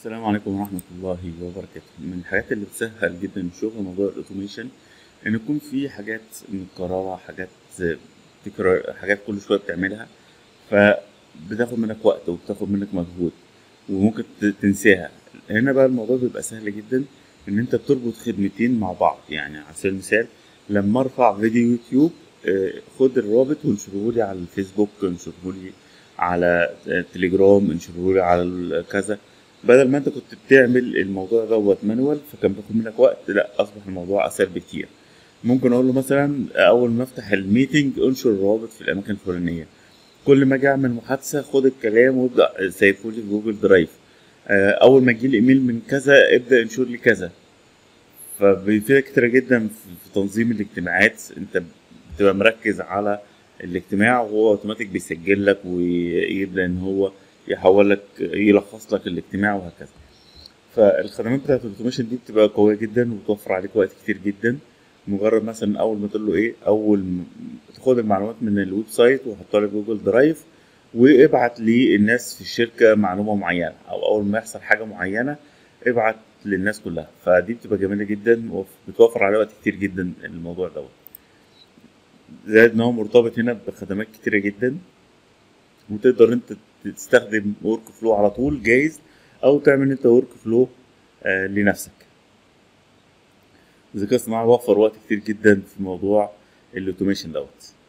السلام عليكم ورحمة الله وبركاته من الحاجات اللي بتسهل جدا الشغل موضوع الاوتوميشن ان يكون في حاجات متكررة حاجات تكرار حاجات كل شوية بتعملها فبتاخد منك وقت وبتاخد منك مجهود وممكن ت- تنساها هنا بقى الموضوع بيبقى سهل جدا ان انت بتربط خدمتين مع بعض يعني على سبيل المثال لما ارفع فيديو يوتيوب آه، خد الرابط وانشره لي على الفيسبوك انشره لي على تليجرام انشره لي على ال- كذا بدل ما انت كنت بتعمل الموضوع دوت مانوال فكان بياخد منك وقت لا اصبح الموضوع اسهل بكتير ممكن اقول له مثلا اول ما افتح الميتنج انشر الروابط في الاماكن الفلانيه كل ما اجي اعمل محادثه خد الكلام وابدا سيفه لي في جوجل درايف آه، اول ما يجي لي ايميل من كذا ابدا انشر لي كذا فبيفيدك كتير جدا في في تنظيم الاجتماعات انت بتبقى مركز على الاجتماع وهو اوتوماتيك بيسجل لك ويبدا ان هو يحول لك يلخص لك الاجتماع وهكذا فالخدمات بتاعت الاوتوميشن دي بتبقى قويه جدا وتوفر عليك وقت كتير جدا مجرد مثلا اول ما تقول له ايه اول ما تاخد المعلومات من الويب سايت وحطها لي في جوجل درايف وابعت للناس في الشركه معلومه معينه او اول ما يحصل حاجه معينه ابعت للناس كلها فدي بتبقى جميله جدا وبتوفر على وقت كتير جدا الموضوع دوت زائد ان هو مرتبط هنا بخدمات كتيره جدا وتقدر انت تستخدم ورك فلو على طول جاهز او تعمل انت ورك فلو آه لنفسك الذكاء الصناعي وفر وقت كتير جدا في موضوع الاوتوميشن دوت